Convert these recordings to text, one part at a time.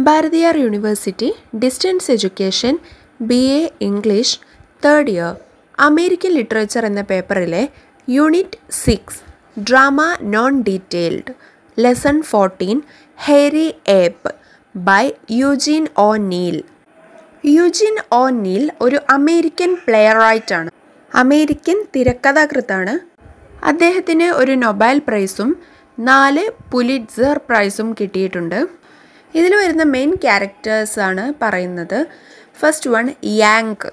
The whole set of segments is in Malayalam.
Bharathiar university distance education B A English third year American literature എന്ന പേപ്പറിലെ unit six drama non detailed lesson fourteen hairy ape by Eugene O'Neill Eugene O'Neill ഒരു അമേരിക്കൻ പ്ലെയറൈറ്റാണ് അമേരിക്കൻ തിരക്കഥാകൃത്താണ് അദ്ദേഹത്തിന് ഒരു നൊബൈൽ പ്രൈസും നാല് പുലിറ്റ്സർ പ്രൈസും കിട്ടിയിട്ടുണ്ട് ഇതിൽ വരുന്ന മെയിൻ ക്യാരക്ടേഴ്സാണ് പറയുന്നത് ഫസ്റ്റ് വൺ യാങ്ക്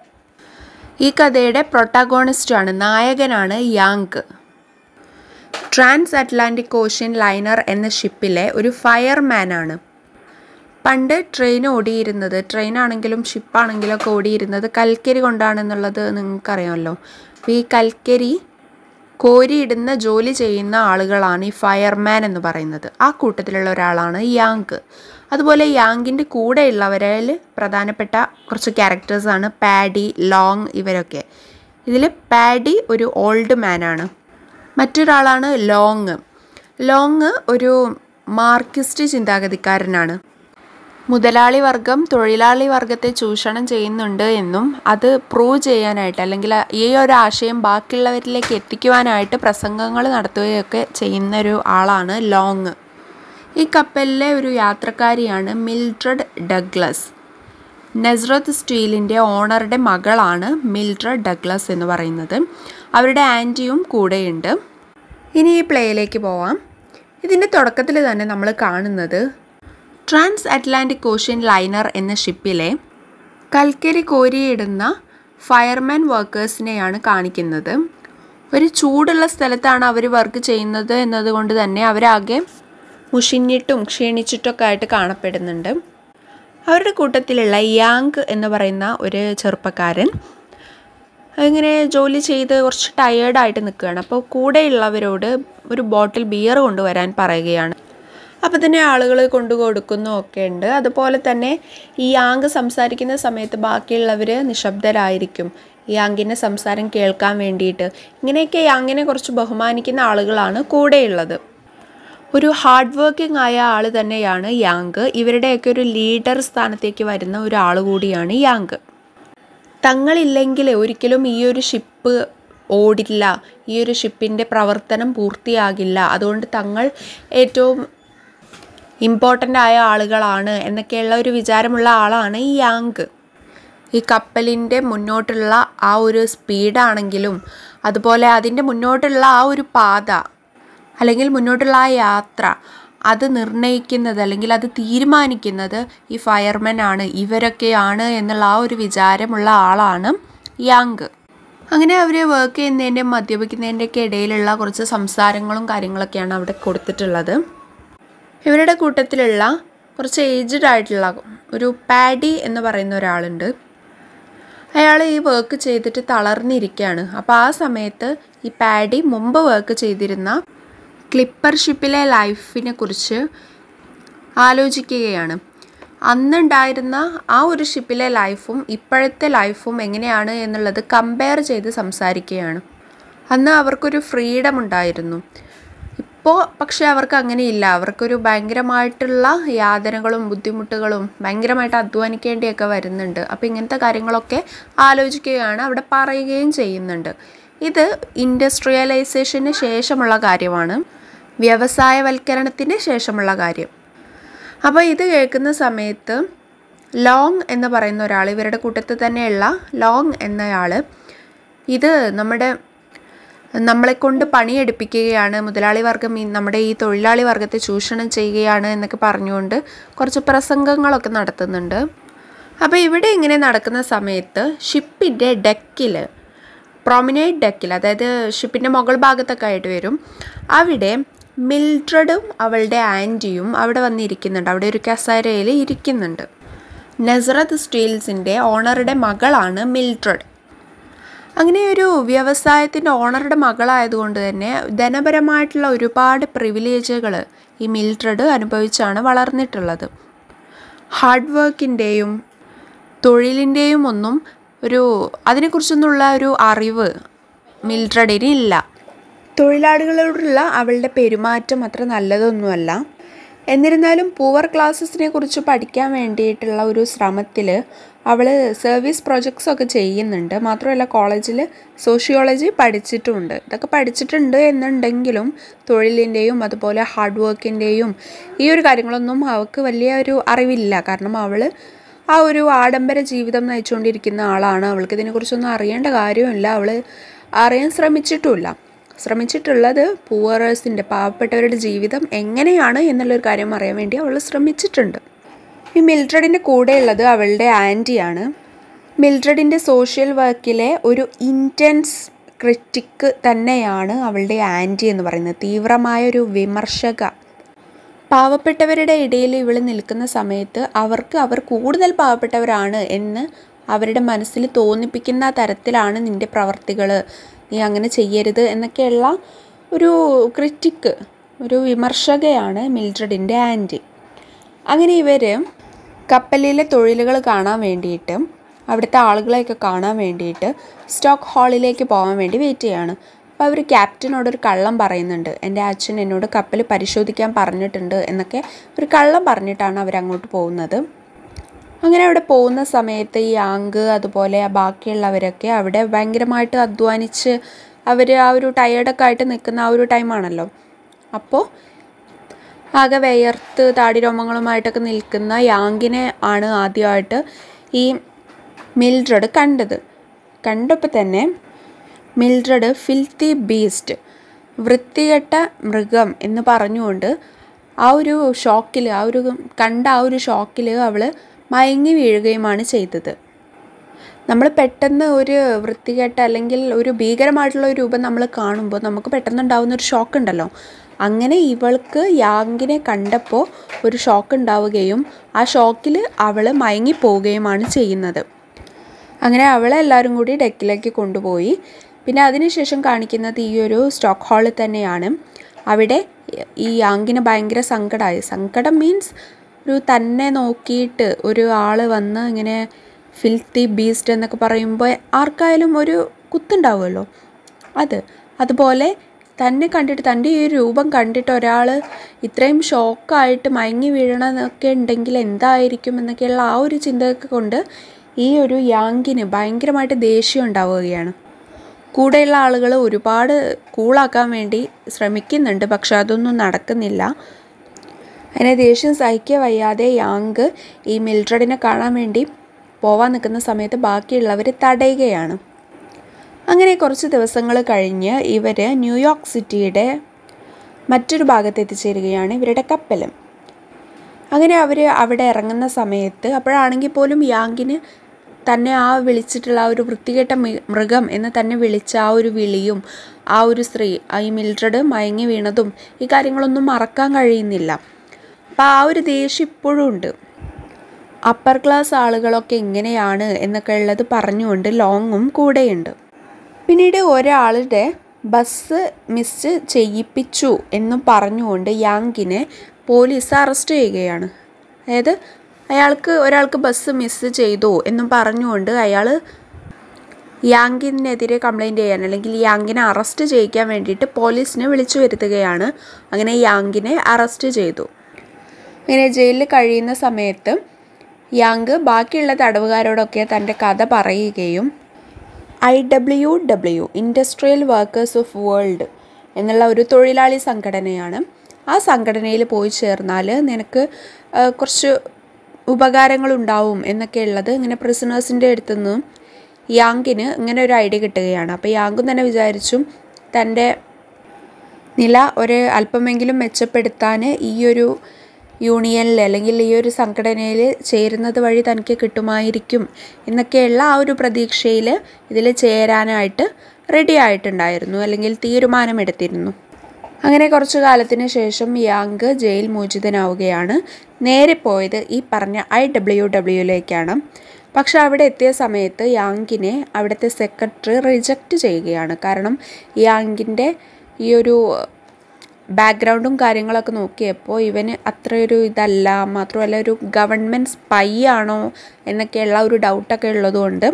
ഈ കഥയുടെ പ്രൊട്ടാഗോണിസ്റ്റാണ് നായകനാണ് Yank transatlantic ocean liner എന്ന ഷിപ്പിലെ ഒരു ഫയർമാനാണ് പണ്ട് ട്രെയിൻ ഓടിയിരുന്നത് ട്രെയിൻ ആണെങ്കിലും ഷിപ്പാണെങ്കിലും ഒക്കെ ഓടിയിരുന്നത് കൽക്കരി കൊണ്ടാണെന്നുള്ളത് നിങ്ങൾക്കറിയാമല്ലോ അപ്പോൾ ഈ കൽക്കരി കോരിയിടുന്ന ജോലി ചെയ്യുന്ന ആളുകളാണ് ഈ ഫയർമാൻ എന്ന് പറയുന്നത് ആ കൂട്ടത്തിലുള്ള ഒരാളാണ് യാങ്ക് അതുപോലെ യാങ്കിൻ്റെ കൂടെയുള്ളവരിൽ പ്രധാനപ്പെട്ട കുറച്ച് ക്യാരക്ടേഴ്സാണ് പാഡി ലോങ് ഇവരൊക്കെ ഇതിൽ പാഡി ഒരു ഓൾഡ് മാനാണ് മറ്റൊരാളാണ് ലോങ് ലോങ് ഒരു മാർക്കിസ്റ്റ് ചിന്താഗതിക്കാരനാണ് മുതലാളി വർഗം തൊഴിലാളി വർഗത്തെ ചൂഷണം ചെയ്യുന്നുണ്ട് എന്നും അത് പ്രൂവ് ചെയ്യാനായിട്ട് അല്ലെങ്കിൽ ഈ ഒരു ആശയം ബാക്കിയുള്ളവരിലേക്ക് എത്തിക്കുവാനായിട്ട് പ്രസംഗങ്ങൾ നടത്തുകയൊക്കെ ചെയ്യുന്ന ഒരു ആളാണ് ലോങ് ഈ കപ്പലിലെ ഒരു യാത്രക്കാരിയാണ് മിൽഡ്രഡ് ഡഗ്ലസ് നസ്രത്ത് സ്റ്റീലിൻ്റെ ഓണറുടെ മകളാണ് മിൽഡ്രഡ് ഡഗ്ലസ് എന്ന് പറയുന്നത് അവരുടെ ആൻറ്റിയും കൂടെയുണ്ട് ഇനി ഈ പ്ലേയിലേക്ക് പോവാം ഇതിൻ്റെ തുടക്കത്തിൽ തന്നെ നമ്മൾ കാണുന്നത് ട്രാൻസ് അറ്റ്ലാന്റിക് ഓഷ്യൻ ലൈനർ എന്ന ഷിപ്പിലെ കൽക്കരി കോരിയിടുന്ന ഫയർമാൻ വർക്കേഴ്സിനെയാണ് കാണിക്കുന്നത് ഒരു ചൂടുള്ള സ്ഥലത്താണ് അവർ വർക്ക് ചെയ്യുന്നത് എന്നതുകൊണ്ട് തന്നെ അവരാകെ മുഷിഞ്ഞിട്ടും ക്ഷീണിച്ചിട്ടൊക്കെ ആയിട്ട് കാണപ്പെടുന്നുണ്ട് അവരുടെ കൂട്ടത്തിലുള്ള യാങ് എന്ന് പറയുന്ന ഒരു ചെറുപ്പക്കാരൻ ഇങ്ങനെ ജോലി ചെയ്ത് കുറച്ച് ടയേർഡായിട്ട് നിൽക്കുകയാണ് അപ്പോൾ കൂടെയുള്ളവരോട് ഒരു ബോട്ടിൽ ബിയർ കൊണ്ടുവരാൻ പറയുകയാണ് അപ്പോൾ തന്നെ ആളുകൾ കൊണ്ടു കൊടുക്കുന്നു ഒക്കെ ഉണ്ട് അതുപോലെ തന്നെ ഈ യാങ്ക് സംസാരിക്കുന്ന സമയത്ത് ബാക്കിയുള്ളവർ നിശബ്ദരായിരിക്കും ഈ യാങ്കിൻ്റെ സംസാരം കേൾക്കാൻ വേണ്ടിയിട്ട് ഇങ്ങനെയൊക്കെ യാങ്കിനെ കുറച്ച് ബഹുമാനിക്കുന്ന ആളുകളാണ് കൂടെയുള്ളത് ഒരു ഹാർഡ് വർക്കിംഗ് ആയ ആൾ തന്നെയാണ് യാങ്ക് ഇവരുടെയൊക്കെ ഒരു ലീഡർ സ്ഥാനത്തേക്ക് വരുന്ന ഒരാൾ കൂടിയാണ് യാങ്ക് തങ്ങളില്ലെങ്കിൽ ഒരിക്കലും ഈ ഒരു ഷിപ്പ് ഓടില്ല ഈ ഒരു ഷിപ്പിൻ്റെ പ്രവർത്തനം പൂർത്തിയാകില്ല അതുകൊണ്ട് തങ്ങൾ ഏറ്റവും ഇമ്പോർട്ടൻ്റ് ആയ ആളുകളാണ് എന്നൊക്കെയുള്ള ഒരു വിചാരമുള്ള ആളാണ് ഈ യാങ്ക് ഈ കപ്പലിൻ്റെ മുന്നോട്ടുള്ള ആ ഒരു സ്പീഡാണെങ്കിലും അതുപോലെ അതിൻ്റെ മുന്നോട്ടുള്ള ആ ഒരു പാത അല്ലെങ്കിൽ മുന്നോട്ടുള്ള ആ യാത്ര അത് നിർണ്ണയിക്കുന്നത് അല്ലെങ്കിൽ അത് തീരുമാനിക്കുന്നത് ഈ ഫയർമാൻ ആണ് ഇവരൊക്കെയാണ് എന്നുള്ള ആ ഒരു വിചാരമുള്ള ആളാണ് യാങ്ക് അങ്ങനെ അവർ വർക്ക് ചെയ്യുന്നതിൻ്റെയും മദ്യപിക്കുന്നതിൻ്റെയൊക്കെ ഇടയിലുള്ള കുറച്ച് സംസാരങ്ങളും കാര്യങ്ങളൊക്കെയാണ് അവിടെ കൊടുത്തിട്ടുള്ളത് ഇവരുടെ കൂട്ടത്തിലുള്ള കുറച്ച് ഏജ്ഡ് ആയിട്ടുള്ള ഒരു പാഡി എന്ന് പറയുന്ന ഒരാളുണ്ട് അയാൾ ഈ വർക്ക് ചെയ്തിട്ട് തളർന്നിരിക്കുകയാണ് അപ്പോൾ ആ സമയത്ത് ഈ പാഡി മുമ്പ് വർക്ക് ചെയ്തിരുന്ന ക്ലിപ്പർ ഷിപ്പിലെ ലൈഫിനെ കുറിച്ച് ആലോചിക്കുകയാണ് അന്നുണ്ടായിരുന്ന ആ ഒരു ഷിപ്പിലെ ലൈഫും ഇപ്പോഴത്തെ ലൈഫും എങ്ങനെയാണ് എന്നുള്ളത് കമ്പയർ ചെയ്ത് സംസാരിക്കുകയാണ് അന്ന് അവർക്കൊരു ഫ്രീഡം ഉണ്ടായിരുന്നു ഇപ്പോൾ പക്ഷേ അവർക്ക് അങ്ങനെയില്ല അവർക്കൊരു ഭയങ്കരമായിട്ടുള്ള യാതനകളും ബുദ്ധിമുട്ടുകളും ഭയങ്കരമായിട്ട് അധ്വാനിക്കേണ്ടിയൊക്കെ വരുന്നുണ്ട് അപ്പോൾ ഇങ്ങനത്തെ കാര്യങ്ങളൊക്കെ ആലോചിക്കുകയാണ് അവിടെ പറയുകയും ചെയ്യുന്നുണ്ട് ഇത് ഇൻഡസ്ട്രിയലൈസേഷന് ശേഷമുള്ള കാര്യമാണ് വ്യവസായവൽക്കരണത്തിന് ശേഷമുള്ള കാര്യം അപ്പോൾ ഇത് കേൾക്കുന്ന സമയത്ത് ലോങ് എന്ന് പറയുന്ന ഒരാൾ ഇവരുടെ കൂട്ടത്തിൽ തന്നെയുള്ള ലോങ് എന്നയാൾ ഇത് നമ്മുടെ നമ്മളെ കൊണ്ട് പണിയെടുപ്പിക്കുകയാണ് മുതലാളി വർഗം ഈ നമ്മുടെ ഈ തൊഴിലാളി വർഗത്തെ ചൂഷണം ചെയ്യുകയാണ് എന്നൊക്കെ പറഞ്ഞുകൊണ്ട് കുറച്ച് പ്രസംഗങ്ങളൊക്കെ നടത്തുന്നുണ്ട് അപ്പോൾ ഇവിടെ ഇങ്ങനെ നടക്കുന്ന സമയത്ത് ഷിപ്പിൻ്റെ ഡെക്കിൽ പ്രൊമിനേറ്റ് ഡെക്കിൽ അതായത് ഷിപ്പിൻ്റെ മുകൾ ഭാഗത്തൊക്കെ ആയിട്ട് വരും അവിടെ മിൽഡ്രഡും അവളുടെ ആൻറ്റിയും അവിടെ വന്നിരിക്കുന്നുണ്ട് അവിടെ ഒരു കസേരയിൽ ഇരിക്കുന്നുണ്ട് നസറത്ത് സ്റ്റീൽസിൻ്റെ ഓണറുടെ മകളാണ് മിൽഡ്രഡ് അങ്ങനെ ഒരു വ്യവസായത്തിൻ്റെ ഓണറുടെ മകളായതുകൊണ്ട് തന്നെ ധനപരമായിട്ടുള്ള ഒരുപാട് പ്രിവിലേജുകൾ ഈ മിൽഡ്രഡ് അനുഭവിച്ചാണ് വളർന്നിട്ടുള്ളത് ഹാർഡ് വർക്കിൻ്റെയും തൊഴിലിൻ്റെയും ഒന്നും ഒരു അതിനെക്കുറിച്ചൊന്നുള്ള ഒരു അറിവ് മിൽഡ്രഡിന് ഇല്ല തൊഴിലാളികളോടുള്ള അവളുടെ പെരുമാറ്റം അത്ര നല്ലതൊന്നുമല്ല എന്നിരുന്നാലും പൂവർ ക്ലാസ്സസിനെ കുറിച്ച് പഠിക്കാൻ വേണ്ടിയിട്ടുള്ള ഒരു ശ്രമത്തിൽ അവൾ സർവീസ് പ്രൊജക്ട്സ് ഒക്കെ ചെയ്യുന്നുണ്ട് മാത്രമല്ല കോളേജിൽ സോഷ്യോളജി പഠിച്ചിട്ടുമുണ്ട് ഇതൊക്കെ പഠിച്ചിട്ടുണ്ട് എന്നുണ്ടെങ്കിലും തൊഴിലിൻ്റെയും അതുപോലെ ഹാർഡ് വർക്കിൻ്റെയും ഈ ഒരു കാര്യങ്ങളൊന്നും അവൾക്ക് വലിയ ഒരു അറിവില്ല കാരണം അവൾ ആ ഒരു ആഡംബര ജീവിതം നയിച്ചുകൊണ്ടിരിക്കുന്ന ആളാണ് അവൾക്ക് ഇതിനെക്കുറിച്ചൊന്നും അറിയേണ്ട കാര്യമില്ല അവൾ അറിയാൻ ശ്രമിച്ചിട്ടുമില്ല ശ്രമിച്ചിട്ടുള്ളത് പൂവറേഴ്സിൻ്റെ പാവപ്പെട്ടവരുടെ ജീവിതം എങ്ങനെയാണ് എന്നുള്ളൊരു കാര്യം അറിയാൻ വേണ്ടി അവൾ ശ്രമിച്ചിട്ടുണ്ട് ഈ മിൽഡ്രഡിൻ്റെ കൂടെയുള്ളത് അവളുടെ ആൻറ്റിയാണ് മിൽഡ്രഡിൻ്റെ സോഷ്യൽ വർക്കിലെ ഒരു ഇൻറ്റൻസ് ക്രിറ്റിക്ക് തന്നെയാണ് അവളുടെ ആൻറ്റി എന്ന് പറയുന്നത് തീവ്രമായ ഒരു വിമർശക പാവപ്പെട്ടവരുടെ ഇടയിൽ ഇവൾ നിൽക്കുന്ന സമയത്ത് അവർക്ക് അവർ കൂടുതൽ പാവപ്പെട്ടവരാണ് എന്ന് അവരുടെ മനസ്സിൽ തോന്നിപ്പിക്കുന്ന തരത്തിലാണ് നിൻ്റെ പ്രവർത്തികൾ നീ അങ്ങനെ ചെയ്യരുത് എന്നൊക്കെയുള്ള ഒരു ക്രിറ്റിക്ക് ഒരു വിമർശകയാണ് മിൽഡ്രഡിൻ്റെ ആൻറ്റി അങ്ങനെ ഇവർ കപ്പലിലെ തൊഴിലുകൾ കാണാൻ വേണ്ടിയിട്ട് അവിടുത്തെ ആളുകളെയൊക്കെ കാണാൻ വേണ്ടിയിട്ട് സ്റ്റോക്ക് ഹാളിലേക്ക് പോകാൻ വേണ്ടി വെയിറ്റ് ചെയ്യാണ് അപ്പോൾ അവർ ക്യാപ്റ്റനോട് ഒരു കള്ളം പറയുന്നുണ്ട് എൻ്റെ അച്ഛൻ എന്നോട് കപ്പൽ പരിശോധിക്കാൻ പറഞ്ഞിട്ടുണ്ട് എന്നൊക്കെ ഒരു കള്ളം പറഞ്ഞിട്ടാണ് അവരങ്ങോട്ട് പോകുന്നത് അങ്ങനെ അവിടെ പോകുന്ന സമയത്ത് ഈ ആങ്ക് അതുപോലെ ബാക്കിയുള്ളവരൊക്കെ അവിടെ ഭയങ്കരമായിട്ട് അധ്വാനിച്ച് അവർ ആ ഒരു ടയേർഡൊക്കെ ആയിട്ട് നിൽക്കുന്ന ആ ഒരു ടൈമാണല്ലോ അപ്പോൾ ആകെ വിയർത്ത് താടി രോമങ്ങളുമായിട്ടൊക്കെ നിൽക്കുന്ന യാങ്കിനെ ആണ് ആദ്യമായിട്ട് ഈ മിൽഡ്രഡ് കണ്ടത് കണ്ടപ്പോൾ തന്നെ മിൽഡ്രഡ് ഫിൽത്തി ബീസ്റ്റ് വൃത്തികെട്ട മൃഗം എന്ന് പറഞ്ഞുകൊണ്ട് ആ ഒരു ഷോക്കിൽ ആ ഒരു കണ്ട ആ ഒരു ഷോക്കിൽ അവൾ മയങ്ങി വീഴുകയുമാണ് ചെയ്തത് നമ്മൾ പെട്ടെന്ന് ഒരു വൃത്തികെട്ട അല്ലെങ്കിൽ ഒരു ഭീകരമായിട്ടുള്ള ഒരു രൂപം നമ്മൾ കാണുമ്പോൾ നമുക്ക് പെട്ടെന്ന് ഉണ്ടാകുന്ന ഒരു ഷോക്ക് ഉണ്ടല്ലോ അങ്ങനെ ഇവൾക്ക് യാങ്കിനെ കണ്ടപ്പോൾ ഒരു ഷോക്ക് ഉണ്ടാവുകയും ആ ഷോക്കിൽ അവൾ മയങ്ങിപ്പോവുകയുമാണ് ചെയ്യുന്നത് അങ്ങനെ അവളെ എല്ലാവരും കൂടി ഡെക്കിലേക്ക് കൊണ്ടുപോയി പിന്നെ അതിനുശേഷം കാണിക്കുന്നത് ഈ ഒരു സ്റ്റോക്ക് ഹാളിൽ തന്നെയാണ് അവിടെ ഈ യാങ്കിന് ഭയങ്കര സങ്കടമായി സങ്കടം മീൻസ് ഒരു തന്നെ നോക്കിയിട്ട് ഒരു ആൾ വന്ന് ഇങ്ങനെ ഫിൽത്തി ബീസ്റ്റ് എന്നൊക്കെ പറയുമ്പോൾ ആർക്കായാലും ഒരു കുത്തുണ്ടാവുമല്ലോ അത് അതുപോലെ തന്നെ കണ്ടിട്ട് തൻ്റെ ഈ ഒരു രൂപം കണ്ടിട്ട് ഒരാൾ ഇത്രയും ഷോക്കായിട്ട് മയങ്ങി വീഴണമെന്നൊക്കെ ഉണ്ടെങ്കിൽ എന്തായിരിക്കും എന്നൊക്കെയുള്ള ആ ഒരു ചിന്തയൊക്കെ കൊണ്ട് ഈ ഒരു യാങ്കിന് ഭയങ്കരമായിട്ട് ദേഷ്യം ഉണ്ടാവുകയാണ് കൂടെയുള്ള ആളുകൾ ഒരുപാട് കൂളാക്കാൻ വേണ്ടി ശ്രമിക്കുന്നുണ്ട് പക്ഷെ അതൊന്നും നടക്കുന്നില്ല അങ്ങനെ ദേഷ്യം സഹിക്കുക വയ്യാതെ യാങ്ക് ഈ മിൽഡ്രഡിനെ കാണാൻ വേണ്ടി പോവാൻ നിൽക്കുന്ന സമയത്ത് ബാക്കിയുള്ളവർ തടയുകയാണ് അങ്ങനെ കുറച്ച് ദിവസങ്ങൾ കഴിഞ്ഞ് ഇവർ ന്യൂയോർക്ക് സിറ്റിയുടെ മറ്റൊരു ഭാഗത്ത് എത്തിച്ചേരുകയാണ് ഇവരുടെ കപ്പൽ അങ്ങനെ അവർ അവിടെ ഇറങ്ങുന്ന സമയത്ത് അപ്പോഴാണെങ്കിൽ പോലും യാങ്കിന് തന്നെ ആ വിളിച്ചിട്ടുള്ള ആ ഒരു വൃത്തികെട്ട മൃഗം എന്ന് തന്നെ വിളിച്ച ആ ഒരു വിളിയും ആ ഒരു സ്ത്രീ ആ ഈ മിൽഡ്രഡ് മയങ്ങി വീണതും ഈ കാര്യങ്ങളൊന്നും മറക്കാൻ കഴിയുന്നില്ല അപ്പം ആ ഒരു ദേഷ്യം ഇപ്പോഴും ഉണ്ട് അപ്പർ ക്ലാസ് ആളുകളൊക്കെ എങ്ങനെയാണ് എന്നൊക്കെ ഉള്ളത് പറഞ്ഞുകൊണ്ട് ലോങ്ങും കൂടെയുണ്ട് പിന്നീട് ഒരാളുടെ ബസ് മിസ് ചെയ്യിപ്പിച്ചു എന്ന് പറഞ്ഞുകൊണ്ട് യാങ്കിനെ പോലീസ് അറസ്റ്റ് ചെയ്യുകയാണ് അതായത് അയാൾക്ക് ഒരാൾക്ക് ബസ് മിസ് ചെയ്തു എന്നും പറഞ്ഞുകൊണ്ട് അയാൾ യാങ്കിനെതിരെ കംപ്ലൈൻറ്റ് ചെയ്യാൻ അല്ലെങ്കിൽ യാങ്കിനെ അറസ്റ്റ് ചെയ്യിക്കാൻ വേണ്ടിയിട്ട് പോലീസിനെ വിളിച്ചു വരുത്തുകയാണ് അങ്ങനെ യാങ്കിനെ അറസ്റ്റ് ചെയ്തു അങ്ങനെ ജയിലിൽ കഴിയുന്ന സമയത്ത് യാങ്ക് ബാക്കിയുള്ള തടവുകാരോടൊക്കെ തൻ്റെ കഥ പറയുകയും I W W industrial workers of world എന്നുള്ള ഒരു തൊഴിലാളി സംഘടനയാണ് ആ സംഘടനയിൽ പോയി ചേർന്നാൽ നിനക്ക് കുറച്ച് ഉപകാരങ്ങളുണ്ടാവും എന്നൊക്കെ ഉള്ളത് ഇങ്ങനെ പ്രിസണേഴ്സിൻ്റെ അടുത്തു നിന്നും യാങ്കിന് ഇങ്ങനെ ഒരു ഐഡിയ കിട്ടുകയാണ് അപ്പോൾ യാങ്കും തന്നെ വിചാരിച്ചു തൻ്റെ നില ഒരു അല്പമെങ്കിലും മെച്ചപ്പെടുത്താൻ ഈ ഒരു യൂണിയനിൽ അല്ലെങ്കിൽ ഈ ഒരു സംഘടനയിൽ ചേരുന്നത് വഴി തനിക്ക് കിട്ടുമായിരിക്കും എന്നൊക്കെയുള്ള ആ ഒരു പ്രതീക്ഷയിൽ ഇതിൽ ചേരാനായിട്ട് റെഡി ആയിട്ടുണ്ടായിരുന്നു അല്ലെങ്കിൽ തീരുമാനമെടുത്തിരുന്നു അങ്ങനെ കുറച്ചു കാലത്തിന് ശേഷം യാങ്ക് ജയിൽ മോചിതനാവുകയാണ് നേരെ പോയത് ഈ പറഞ്ഞ ഐ ഡബ്ല്യു ഡബ്ല്യുയിലേക്കാണ് പക്ഷെ അവിടെ എത്തിയ സമയത്ത് യാങ്കിനെ അവിടുത്തെ സെക്രട്ടറി റിജക്റ്റ് ചെയ്യുകയാണ് കാരണം യാങ്കിൻ്റെ ഈ ഒരു ബാക്ക്ഗ്രൗണ്ടും കാര്യങ്ങളൊക്കെ നോക്കിയപ്പോൾ ഇവന് അത്രയൊരു ഇതല്ല മാത്രമല്ല ഒരു ഗവൺമെൻറ് സ്പൈ ആണോ എന്നൊക്കെയുള്ള ഒരു ഡൗട്ടൊക്കെ ഉള്ളതുകൊണ്ട്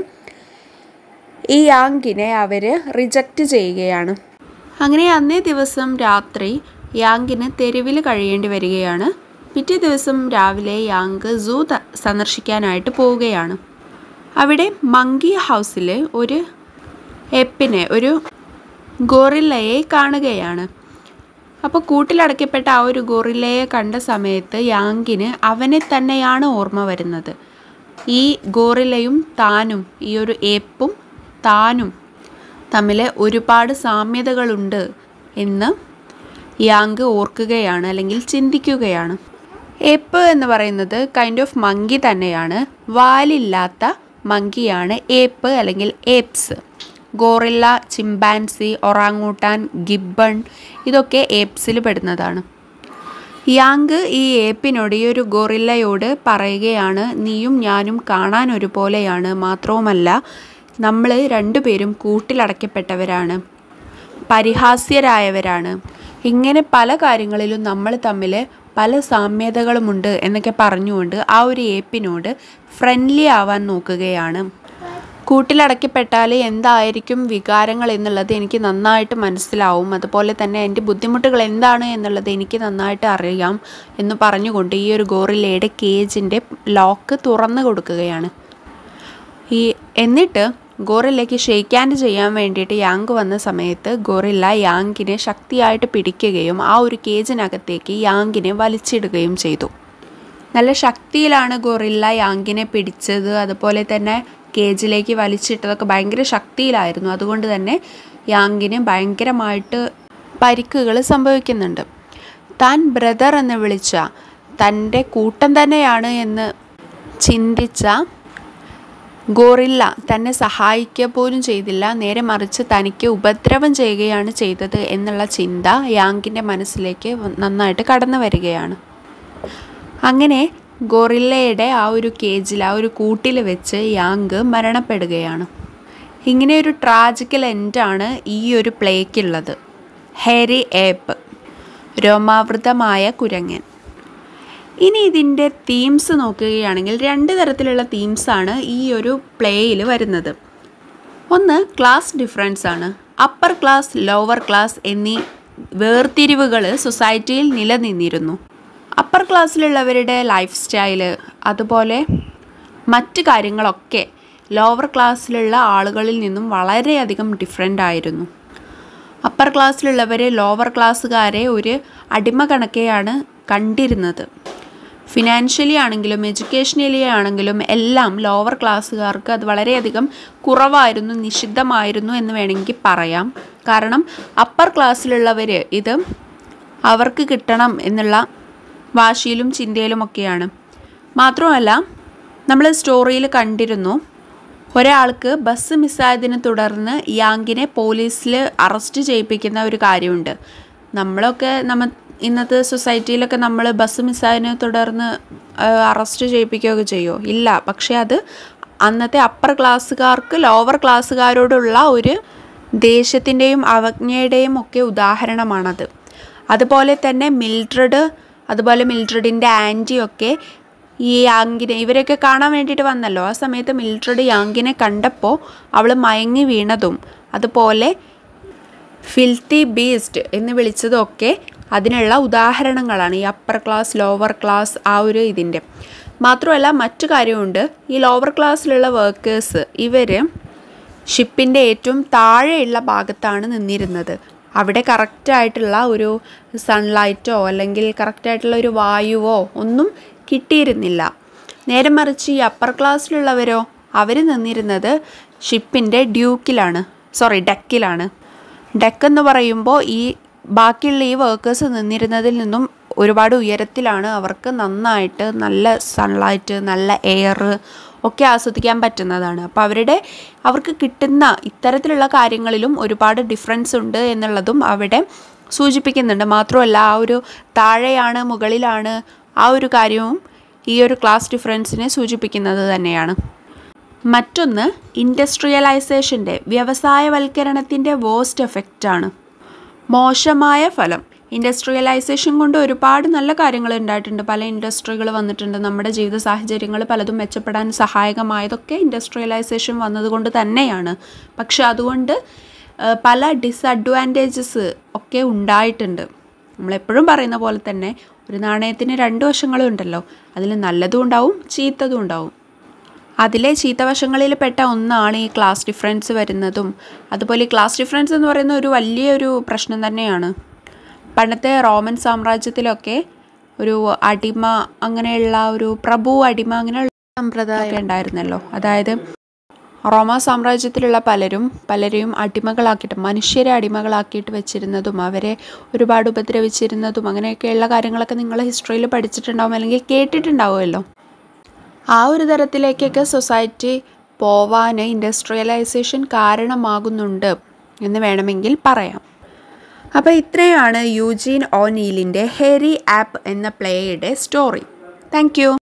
ഈ യാങ്കിനെ അവർ റിജക്റ്റ് ചെയ്യുകയാണ് അങ്ങനെ അന്നേ ദിവസം രാത്രി യാങ്കിന് തെരുവിൽ കഴിയേണ്ടി വരികയാണ് പിറ്റേ ദിവസം രാവിലെ യാങ്ക് സൂ ത- സന്ദർശിക്കാനായിട്ട് പോവുകയാണ് അവിടെ മങ്കി ഹൗസിൽ ഒരു എപ്പിനെ ഒരു ഗോറില്ലയെ കാണുകയാണ് അപ്പോൾ കൂട്ടിലടക്കപ്പെട്ട ആ ഒരു ഗോറില്ലയെ കണ്ട സമയത്ത് യാങ്കിന് അവനെ തന്നെയാണ് ഓർമ്മ വരുന്നത് ഈ ഗോറില്ലയും താനും ഈ ഒരു ഏപ്പും താനും തമ്മിൽ ഒരുപാട് സാമ്യതകളുണ്ട് എന്ന് യാങ്ക് ഓർക്കുകയാണ് അല്ലെങ്കിൽ ചിന്തിക്കുകയാണ് ഏപ്പ് എന്ന് പറയുന്നത് കൈൻഡ് ഓഫ് മങ്കി തന്നെയാണ് വാലില്ലാത്ത മങ്കിയാണ് ഏപ്പ് അല്ലെങ്കിൽ apes gorilla chimpanzee orangutan gibbon ഇതൊക്കെ ഏപ്സിൽ പെടുന്നതാണ് യാങ്ക് ഈ ഏപ്പിനോട് ഈ ഒരു ഗോറില്ലയോട് പറയുകയാണ് നീയും ഞാനും കാണാൻ ഒരുപോലെയാണ് മാത്രവുമല്ല നമ്മൾ രണ്ടുപേരും കൂട്ടിലടക്കപ്പെട്ടവരാണ് പരിഹാസ്യരായവരാണ് ഇങ്ങനെ പല കാര്യങ്ങളിലും നമ്മൾ തമ്മിൽ പല സാമ്യതകളുമുണ്ട് എന്നൊക്കെ പറഞ്ഞുകൊണ്ട് ആ ഒരു ഏപ്പിനോട് ഫ്രണ്ട്ലി ആവാൻ നോക്കുകയാണ് കൂട്ടിലടക്കപ്പെട്ടാൽ എന്തായിരിക്കും വികാരങ്ങൾ എന്നുള്ളത് എനിക്ക് നന്നായിട്ട് മനസ്സിലാവും അതുപോലെ തന്നെ എൻ്റെ ബുദ്ധിമുട്ടുകൾ എന്താണ് എന്നുള്ളത് എനിക്ക് നന്നായിട്ട് അറിയാം എന്ന് പറഞ്ഞുകൊണ്ട് ഈ ഒരു ഗോറില്ലയുടെ കേജിൻ്റെ ലോക്ക് തുറന്നു കൊടുക്കുകയാണ് ഈ എന്നിട്ട് ഗോറില്ലയ്ക്ക് ഷെയ്ക്ക് ഹാൻഡ് ചെയ്യാൻ വേണ്ടിയിട്ട് യാങ്ക് വന്ന സമയത്ത് ഗോറില്ല യാങ്കിനെ ശക്തിയായിട്ട് പിടിക്കുകയും ആ ഒരു കേജിനകത്തേക്ക് യാങ്കിനെ വലിച്ചിടുകയും ചെയ്തു നല്ല ശക്തിയിലാണ് ഗൊറില്ല യാങ്കിനെ പിടിച്ചത് അതുപോലെ തന്നെ കേജിലേക്ക് വലിച്ചിട്ടതൊക്കെ ഭയങ്കര ശക്തിയിലായിരുന്നു അതുകൊണ്ട് തന്നെ യാങ്കിന് ഭയങ്കരമായിട്ട് പരിക്കുകൾ സംഭവിക്കുന്നുണ്ട് താൻ ബ്രദർ എന്ന് വിളിച്ച തൻ്റെ കൂട്ടം തന്നെയാണ് എന്ന് ചിന്തിച്ച ഗോറില്ല തന്നെ സഹായിക്കുക പോലും ചെയ്തില്ല നേരെ മറിച്ച് തനിക്ക് ഉപദ്രവം ചെയ്യുകയാണ് ചെയ്തത് എന്നുള്ള ചിന്ത യാങ്കിൻ്റെ മനസ്സിലേക്ക് നന്നായിട്ട് കടന്നു വരികയാണ് അങ്ങനെ ഗൊറില്ലയുടെ ആ ഒരു കേജിൽ ആ ഒരു കൂട്ടിൽ വെച്ച് യാങ്ക് മരണപ്പെടുകയാണ് ഇങ്ങനെ ഒരു ട്രാജിക്കൽ എൻഡാണ് ഈ ഒരു പ്ലേക്കുള്ളത് ഹെരി ഏപ്പ് രോമാവൃതമായ കുരങ്ങൻ ഇനി ഇതിൻ്റെ തീംസ് നോക്കുകയാണെങ്കിൽ രണ്ട് തരത്തിലുള്ള തീംസാണ് ഈ ഒരു പ്ലേയിൽ വരുന്നത് ഒന്ന് ക്ലാസ് ഡിഫറൻസ് ആണ് അപ്പർ ക്ലാസ് ലോവർ ക്ലാസ് എന്നീ വേർതിരിവുകൾ സൊസൈറ്റിയിൽ നിലനിന്നിരുന്നു അപ്പർ ക്ലാസ്സിലുള്ളവരുടെ ലൈഫ് സ്റ്റൈല് അതുപോലെ മറ്റ് കാര്യങ്ങളൊക്കെ ലോവർ ക്ലാസ്സിലുള്ള ആളുകളിൽ നിന്നും വളരെയധികം ഡിഫറെൻ്റ് ആയിരുന്നു അപ്പർ ക്ലാസ്സിലുള്ളവർ ലോവർ ക്ലാസ്സുകാരെ ഒരു അടിമ കണക്കെയാണ് കണ്ടിരുന്നത് ഫിനാൻഷ്യലി ആണെങ്കിലും എഡ്യൂക്കേഷണലി ആണെങ്കിലും എല്ലാം ലോവർ ക്ലാസ്സുകാർക്ക് അത് വളരെയധികം കുറവായിരുന്നു നിഷിദ്ധമായിരുന്നു എന്ന് വേണമെങ്കിൽ പറയാം കാരണം അപ്പർ ക്ലാസ്സിലുള്ളവർ ഇത് അവർക്ക് കിട്ടണം എന്നുള്ള വാശിയിലും ചിന്തയിലുമൊക്കെയാണ് മാത്രമല്ല നമ്മൾ സ്റ്റോറിയിൽ കണ്ടിരുന്നു ഒരാൾക്ക് ബസ് മിസ്സായതിനെ തുടർന്ന് യാങ്കിനെ പോലീസിൽ അറസ്റ്റ് ചെയ്യിപ്പിക്കുന്ന ഒരു കാര്യമുണ്ട് നമ്മളൊക്കെ നമ്മ ഇന്നത്തെ സൊസൈറ്റിയിലൊക്കെ നമ്മൾ ബസ് മിസ്സായതിനെ തുടർന്ന് അറസ്റ്റ് ചെയ്യിപ്പിക്കുകയൊക്കെ ചെയ്യുമോ ഇല്ല പക്ഷേ അത് അന്നത്തെ അപ്പർ ക്ലാസ്സുകാർക്ക് ലോവർ ക്ലാസ്സുകാരോടുള്ള ഒരു ദേഷ്യത്തിൻ്റെയും അവജ്ഞയുടെയും ഒക്കെ ഉദാഹരണമാണത് അതുപോലെ തന്നെ മിൽട്രഡ് അതുപോലെ മിൽട്രഡിൻ്റെ ആൻറ്റിയൊക്കെ ഈ യാങ്കിനെ ഇവരെയൊക്കെ കാണാൻ വേണ്ടിയിട്ട് വന്നല്ലോ ആ സമയത്ത് മിൽട്രഡ് യാങ്കിനെ കണ്ടപ്പോൾ അവൾ മയങ്ങി വീണതും അതുപോലെ ഫിൽത്തി ബീസ്റ്റ് എന്ന് വിളിച്ചതൊക്കെ അതിനുള്ള ഉദാഹരണങ്ങളാണ് ഈ അപ്പർ ക്ലാസ് ലോവർ ക്ലാസ് ആ ഒരു ഇതിൻ്റെ മാത്രമല്ല മറ്റു കാര്യമുണ്ട് ഈ ലോവർ ക്ലാസ്സിലുള്ള വർക്കേഴ്സ് ഇവർ ഷിപ്പിൻ്റെ ഏറ്റവും താഴെയുള്ള ഭാഗത്താണ് നിന്നിരുന്നത് അവിടെ കറക്റ്റായിട്ടുള്ള ഒരു സൺലൈറ്റോ അല്ലെങ്കിൽ കറക്റ്റായിട്ടുള്ള ഒരു വായുവോ ഒന്നും കിട്ടിയിരുന്നില്ല നേരെ മറിച്ച് ഈ അപ്പർ ക്ലാസ്സിലുള്ളവരോ അവർ നിന്നിരുന്നത് ഷിപ്പിൻ്റെ ഡ്യൂക്കിലാണ് സോറി ഡെക്കിലാണ് ഡെക്ക് എന്ന് പറയുമ്പോൾ ഈ ബാക്കിയുള്ള ഈ വർക്കേഴ്സ് നിന്നിരുന്നതിൽ നിന്നും ഒരുപാട് ഉയരത്തിലാണ് അവർക്ക് നന്നായിട്ട് നല്ല സൺലൈറ്റ് നല്ല എയർ ഒക്കെ ആസ്വദിക്കാൻ പറ്റുന്നതാണ് അപ്പോൾ അവരുടെ അവർക്ക് കിട്ടുന്ന ഇത്തരത്തിലുള്ള കാര്യങ്ങളിലും ഒരുപാട് ഡിഫറൻസ് ഉണ്ട് എന്നുള്ളതും അവിടെ സൂചിപ്പിക്കുന്നുണ്ട് മാത്രമല്ല ആ ഒരു താഴെയാണ് മുകളിലാണ് ആ ഒരു കാര്യവും ഈ ഒരു ക്ലാസ് ഡിഫറൻസിനെ സൂചിപ്പിക്കുന്നത് തന്നെയാണ് മറ്റൊന്ന് ഇൻഡസ്ട്രിയലൈസേഷൻ്റെ വ്യവസായവൽക്കരണത്തിൻ്റെ വേസ്റ്റ് എഫക്റ്റാണ് മോശമായ ഫലം ഇൻഡസ്ട്രിയലൈസേഷൻ കൊണ്ട് ഒരുപാട് നല്ല കാര്യങ്ങൾ ഉണ്ടായിട്ടുണ്ട് പല ഇൻഡസ്ട്രികൾ വന്നിട്ടുണ്ട് നമ്മുടെ ജീവിത സാഹചര്യങ്ങൾ പലതും മെച്ചപ്പെടാൻ സഹായകമായതൊക്കെ ഇൻഡസ്ട്രിയലൈസേഷൻ വന്നതുകൊണ്ട് തന്നെയാണ് പക്ഷെ അതുകൊണ്ട് പല ഡിസഡ്വാൻറ്റേജസ് ഒക്കെ ഉണ്ടായിട്ടുണ്ട് നമ്മളെപ്പോഴും പറയുന്ന പോലെ തന്നെ ഒരു നാണയത്തിന് രണ്ട് വശങ്ങളും ഉണ്ടല്ലോ അതിൽ നല്ലതും ഉണ്ടാവും ചീത്തതും ഉണ്ടാവും അതിലെ ചീത്തവശങ്ങളിൽ പെട്ട ഒന്നാണ് ഈ ക്ലാസ് ഡിഫറൻസ് വരുന്നതും അതുപോലെ ഈ ക്ലാസ് ഡിഫറൻസ് എന്ന് പറയുന്ന ഒരു വലിയൊരു പ്രശ്നം തന്നെയാണ് പണ്ടത്തെ റോമൻ സാമ്രാജ്യത്തിലൊക്കെ ഒരു അടിമ അങ്ങനെയുള്ള ഒരു പ്രഭു അടിമ അങ്ങനെയുള്ള സമ്പ്രദായം ഉണ്ടായിരുന്നല്ലോ അതായത് റോമ സാമ്രാജ്യത്തിലുള്ള പലരും പലരെയും അടിമകളാക്കിയിട്ട് മനുഷ്യരെ അടിമകളാക്കിയിട്ട് വെച്ചിരുന്നതും അവരെ ഒരുപാട് ഉപദ്രവിച്ചിരുന്നതും അങ്ങനെയൊക്കെയുള്ള കാര്യങ്ങളൊക്കെ നിങ്ങൾ ഹിസ്റ്ററിയിൽ പഠിച്ചിട്ടുണ്ടാവും അല്ലെങ്കിൽ കേട്ടിട്ടുണ്ടാവുമല്ലോ ആ ഒരു തരത്തിലേക്കൊക്കെ സൊസൈറ്റി പോവാൻ ഇൻഡസ്ട്രിയലൈസേഷൻ കാരണമാകുന്നുണ്ട് എന്ന് വേണമെങ്കിൽ പറയാം അപ്പോൾ ഇത്രയാണ് യൂജീൻ ഓനീലിൻ്റെ ഹെറി ആപ്പ് എന്ന പ്ലേയുടെ സ്റ്റോറി താങ്ക്